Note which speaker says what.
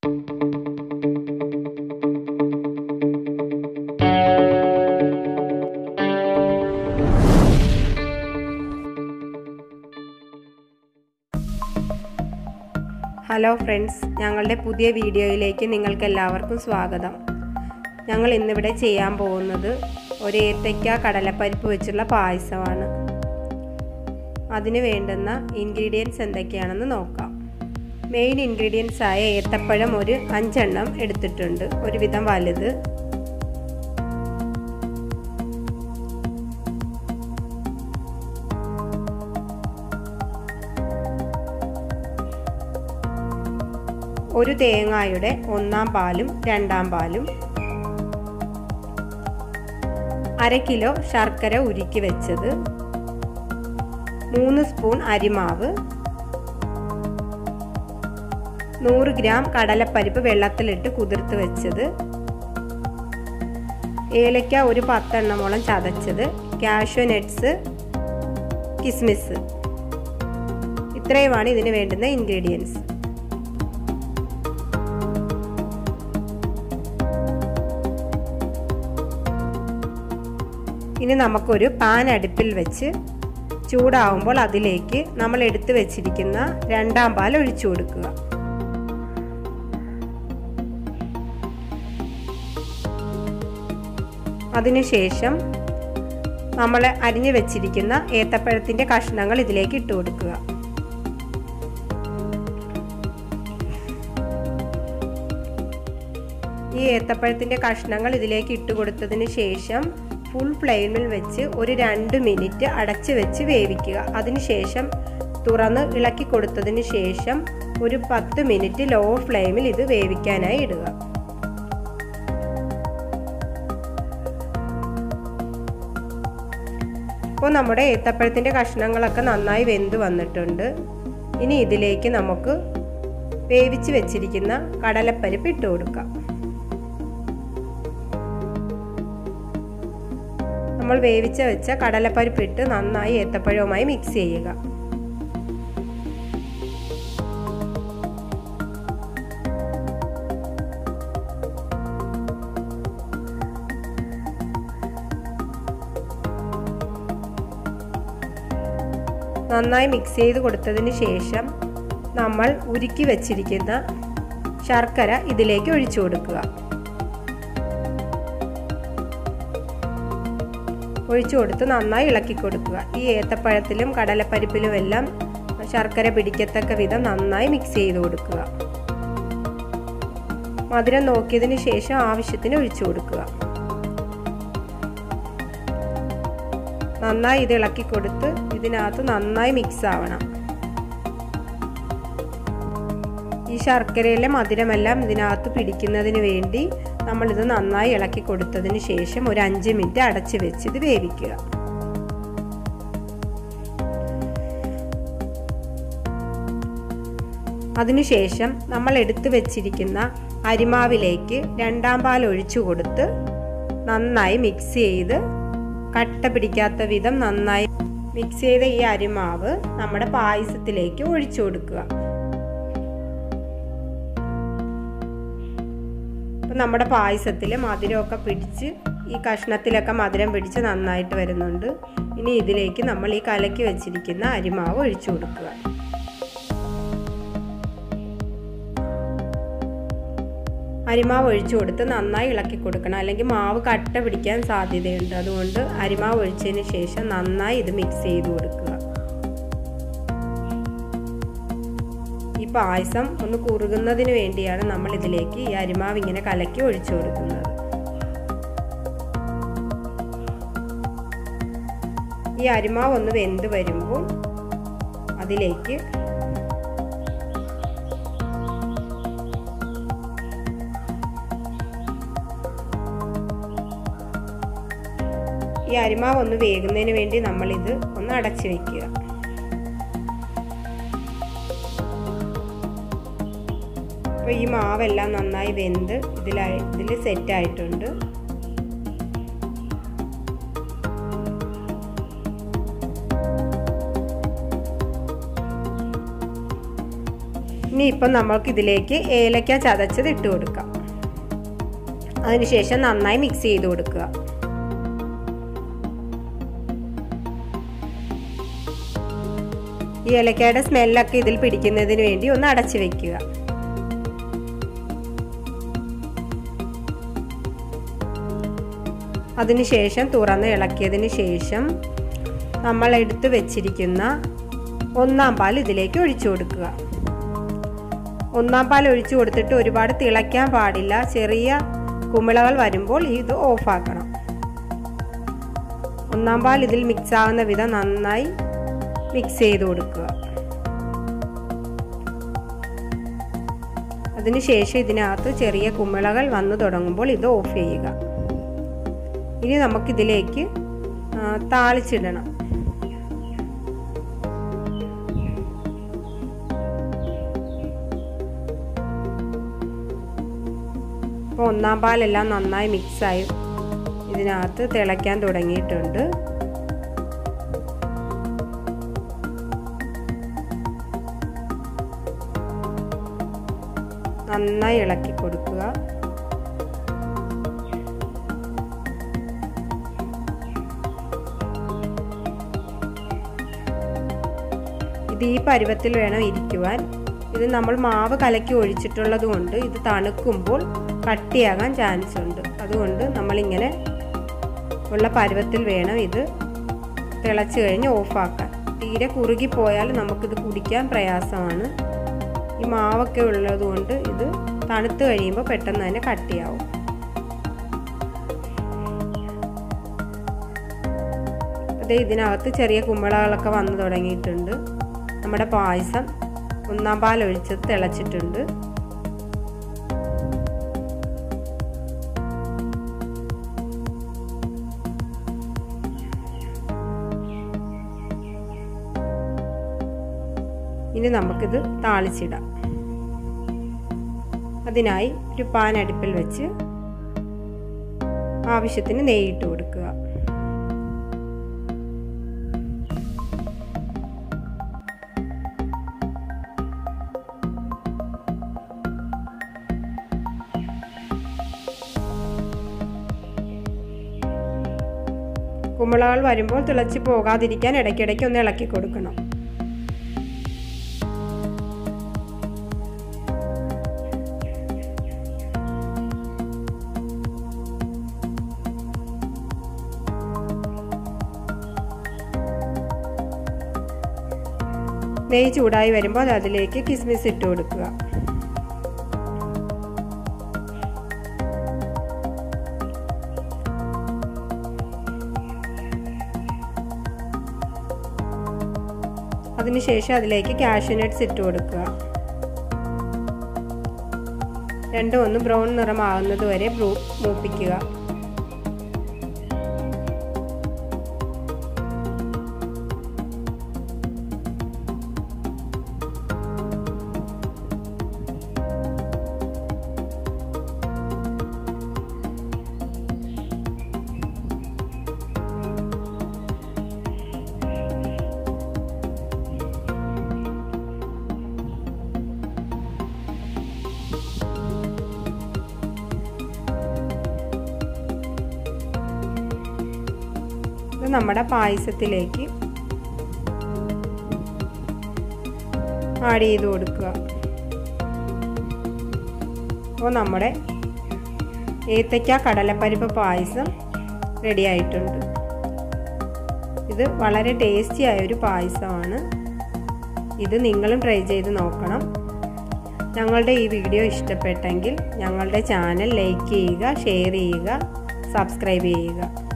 Speaker 1: hello friends ഞങ്ങളുടെ പുതിയ വീഡിയോയിലേക്ക് നിങ്ങൾക്ക് എല്ലാവർക്കും സ്വാഗതം ഞങ്ങൾ ഇന്നിവിടെ ചെയ്യാൻ പോകുന്നത് ഒരു ഏത്തയ്ക്ക കടലപ്പരിപ്പ് വെച്ചുള്ള പായസമാണ് അതിന് വേണ്ടുന്ന ഇൻഗ്രീഡിയൻസ് എന്തൊക്കെയാണെന്ന് നോക്കാം മെയിൻ ഇൻഗ്രീഡിയൻസ് ആയ ഏത്തപ്പഴം ഒരു അഞ്ചെണ്ണം എടുത്തിട്ടുണ്ട് ഒരുവിധം വലുത് ഒരു തേങ്ങായുടെ ഒന്നാം പാലും രണ്ടാം പാലും അര കിലോ ശർക്കര ഉരുക്കി വെച്ചത് മൂന്ന് സ്പൂൺ അരിമാവ് നൂറ് ഗ്രാം കടലപ്പരിപ്പ് വെള്ളത്തിലിട്ട് കുതിർത്ത് വെച്ചത് ഏലക്ക ഒരു പത്തെണ്ണമോളം ചതച്ചത് കാഷ്യൂ നട്ട്സ് കിസ്മിസ് ഇത്രയുമാണ് ഇതിന് വേണ്ടുന്ന ഇൻഗ്രീഡിയൻസ് ഇനി നമുക്കൊരു പാൻ അടുപ്പിൽ വെച്ച് ചൂടാവുമ്പോൾ അതിലേക്ക് നമ്മൾ എടുത്തു വെച്ചിരിക്കുന്ന രണ്ടാം പാൽ ഒഴിച്ചു കൊടുക്കുക അതിനുശേഷം നമ്മൾ അരിഞ്ഞു വെച്ചിരിക്കുന്ന ഏത്തപ്പഴത്തിൻ്റെ കഷ്ണങ്ങൾ ഇതിലേക്ക് ഇട്ട് കൊടുക്കുക ഈ ഏത്തപ്പഴത്തിൻ്റെ കഷ്ണങ്ങൾ ഇതിലേക്ക് ഇട്ട് കൊടുത്തതിന് ശേഷം ഫുൾ ഫ്ലെയിമിൽ വെച്ച് ഒരു രണ്ട് മിനിറ്റ് അടച്ച് വെച്ച് വേവിക്കുക അതിനുശേഷം തുറന്ന് ഇളക്കി കൊടുത്തതിന് ശേഷം ഒരു പത്ത് മിനിറ്റ് ലോ ഫ്ലെയിമിൽ ഇത് വേവിക്കാനായി ഇടുക ഇപ്പോൾ നമ്മുടെ ഏത്തപ്പഴത്തിൻ്റെ കഷ്ണങ്ങളൊക്കെ നന്നായി വെന്ത് വന്നിട്ടുണ്ട് ഇനി ഇതിലേക്ക് നമുക്ക് വേവിച്ച് വെച്ചിരിക്കുന്ന കടലപ്പരിപ്പ് ഇട്ട് കൊടുക്കാം നമ്മൾ വേവിച്ച വെച്ച കടലപ്പരിപ്പ് ഇട്ട് നന്നായി ഏത്തപ്പഴവുമായി മിക്സ് ചെയ്യുക നന്നായി മിക്സ് ചെയ്ത് കൊടുത്തതിന് ശേഷം നമ്മൾ ഉരുക്കി വെച്ചിരിക്കുന്ന ശർക്കര ഇതിലേക്ക് ഒഴിച്ചു കൊടുക്കുക ഒഴിച്ചു കൊടുത്ത് നന്നായി ഇളക്കി കൊടുക്കുക ഈ ഏത്തപ്പഴത്തിലും കടലപ്പരിപ്പിലും എല്ലാം ശർക്കര പിടിക്കത്തക്ക വിധം നന്നായി മിക്സ് ചെയ്ത് കൊടുക്കുക മധുരം നോക്കിയതിന് ശേഷം ആവശ്യത്തിന് ഒഴിച്ചു കൊടുക്കുക നന്നായി ഇത് ഇളക്കി കൊടുത്ത് ഇതിനകത്ത് നന്നായി മിക്സ് ആവണം ഈ ശർക്കരയിലെ മധുരമെല്ലാം ഇതിനകത്ത് പിടിക്കുന്നതിന് വേണ്ടി നമ്മളിത് നന്നായി ഇളക്കി കൊടുത്തതിന് ശേഷം ഒരു അഞ്ച് മിനിറ്റ് അടച്ച് വെച്ച് ഇത് വേവിക്കുക അതിനുശേഷം നമ്മൾ എടുത്തു വെച്ചിരിക്കുന്ന അരിമാവിലേക്ക് രണ്ടാം പാൽ ഒഴിച്ചു കൊടുത്ത് നന്നായി മിക്സ് ചെയ്ത് കട്ട പിടിക്കാത്ത വിധം നന്നായി മിക്സ് ചെയ്ത ഈ അരിമാവ് നമ്മുടെ പായസത്തിലേക്ക് ഒഴിച്ചു കൊടുക്കുക അപ്പം നമ്മുടെ പായസത്തിൽ മധുരമൊക്കെ പിടിച്ച് ഈ കഷ്ണത്തിലൊക്കെ മധുരം പിടിച്ച് നന്നായിട്ട് വരുന്നുണ്ട് ഇനി ഇതിലേക്ക് നമ്മൾ ഈ കലക്കി വെച്ചിരിക്കുന്ന അരിമാവ് ഒഴിച്ചു കൊടുക്കുക അരിമാവ് ഒഴിച്ചു കൊടുത്ത് നന്നായി ഇളക്കി കൊടുക്കണം അല്ലെങ്കിൽ മാവ് കട്ട പിടിക്കാൻ സാധ്യതയുണ്ട് അതുകൊണ്ട് അരിമാവ് ഒഴിച്ചതിന് ശേഷം നന്നായി ഇത് മിക്സ് ചെയ്ത് കൊടുക്കുക ഈ പായസം ഒന്ന് കുറുകുന്നതിന് വേണ്ടിയാണ് നമ്മൾ ഇതിലേക്ക് ഈ അരിമാവ് ഇങ്ങനെ കലക്കി ഒഴിച്ചു കൊടുക്കുന്നത് ഈ അരിമാവ് ഒന്ന് വെന്ത് വരുമ്പോൾ അതിലേക്ക് ഈ അരിമാവ് ഒന്ന് വേകുന്നതിന് വേണ്ടി നമ്മളിത് ഒന്ന് അടച്ചു വെക്കുക അപ്പോൾ ഈ മാവെല്ലാം നന്നായി വെന്ത് ഇതിലായി ഇതിൽ സെറ്റായിട്ടുണ്ട് ഇനി ഇനി ഇപ്പം നമ്മൾക്ക് ഇതിലേക്ക് ഏലക്ക ചതച്ചത് ഇട്ട് കൊടുക്കാം അതിനുശേഷം നന്നായി മിക്സ് ചെയ്ത് കൊടുക്കുക ഈ ഏലക്കയുടെ സ്മെല്ലൊക്കെ ഇതിൽ പിടിക്കുന്നതിന് വേണ്ടി ഒന്ന് അടച്ചു വെക്കുക അതിനുശേഷം തുറന്ന് ഇളക്കിയതിന് ശേഷം നമ്മൾ എടുത്തു വെച്ചിരിക്കുന്ന ഒന്നാം പാൽ ഇതിലേക്ക് ഒഴിച്ചു കൊടുക്കുക ഒന്നാം പാൽ ഒഴിച്ചു കൊടുത്തിട്ട് ഒരുപാട് തിളയ്ക്കാൻ പാടില്ല ചെറിയ കുമിളകൾ വരുമ്പോൾ ഇത് ഓഫാക്കണം ഒന്നാം പാൽ ഇതിൽ മിക്സ് ആകുന്ന വിധം നന്നായി മിക്സ് ചെയ്ത് കൊടുക്കുക അതിനുശേഷം ഇതിനകത്ത് ചെറിയ കുമിളകൾ വന്നു തുടങ്ങുമ്പോൾ ഇത് ഓഫ് ചെയ്യുക ഇനി നമുക്കിതിലേക്ക് താളിച്ചിടണം ഇപ്പോൾ ഒന്നാം പാലെല്ലാം നന്നായി മിക്സായി ഇതിനകത്ത് തിളയ്ക്കാൻ തുടങ്ങിയിട്ടുണ്ട് നന്നായി ഇളക്കി കൊടുക്കുക ഇത് ഈ പരുവത്തിൽ വേണം ഇരിക്കുവാൻ ഇത് നമ്മൾ മാവ് കലക്കി ഒഴിച്ചിട്ടുള്ളത് കൊണ്ട് ഇത് തണുക്കുമ്പോൾ കട്ടിയാകാൻ ചാൻസ് ഉണ്ട് അതുകൊണ്ട് നമ്മളിങ്ങനെ ഉള്ള പരുവത്തിൽ വേണം ഇത് തിളച്ച് കഴിഞ്ഞ് ഓഫാക്കാൻ തീരെ കുറുകി പോയാൽ നമുക്കിത് കുടിക്കാൻ പ്രയാസമാണ് ഈ മാവൊക്കെ ഉള്ളത് കൊണ്ട് ഇത് തണുത്ത് കഴിയുമ്പോൾ പെട്ടെന്ന് തന്നെ കട്ടിയാവും അതേ ഇതിനകത്ത് ചെറിയ കുമ്പളകളൊക്കെ വന്നു തുടങ്ങിയിട്ടുണ്ട് നമ്മുടെ പായസം ഒന്നാം പാൽ ഒഴിച്ചത് തിളച്ചിട്ടുണ്ട് ഇനി നമുക്കിത് താളിച്ചിടാം അതിനായി ഒരു പാൻ അടുപ്പിൽ വെച്ച് ആവശ്യത്തിന് നെയ്യിട്ട് കൊടുക്കുക കുമ്പളകൾ വരുമ്പോൾ തിളച്ച് പോകാതിരിക്കാൻ ഇടയ്ക്കിടയ്ക്ക് ഒന്ന് ഇളക്കി കൊടുക്കണം നെയ്യ് ചൂടായി വരുമ്പോൾ അതിലേക്ക് കിസ്മിസ് ഇട്ട് കൊടുക്കുക അതിനുശേഷം അതിലേക്ക് കാഷ്യൂ നട്ട്സ് ഇട്ട് കൊടുക്കുക രണ്ടും ഒന്ന് ബ്രൗൺ നിറമാകുന്നത് വരെ മൂപ്പിക്കുക ഇത് നമ്മുടെ പായസത്തിലേക്ക് ആഡ് ചെയ്ത് കൊടുക്കുക അപ്പോൾ നമ്മുടെ ഏത്തയ്ക്ക കടലപ്പരിപ്പ് പായസം റെഡി ആയിട്ടുണ്ട് ഇത് വളരെ ടേസ്റ്റി ആയൊരു പായസമാണ് ഇത് നിങ്ങളും ട്രൈ ചെയ്ത് നോക്കണം ഞങ്ങളുടെ ഈ വീഡിയോ ഇഷ്ടപ്പെട്ടെങ്കിൽ ഞങ്ങളുടെ ചാനൽ ലൈക്ക് ചെയ്യുക ഷെയർ ചെയ്യുക സബ്സ്ക്രൈബ് ചെയ്യുക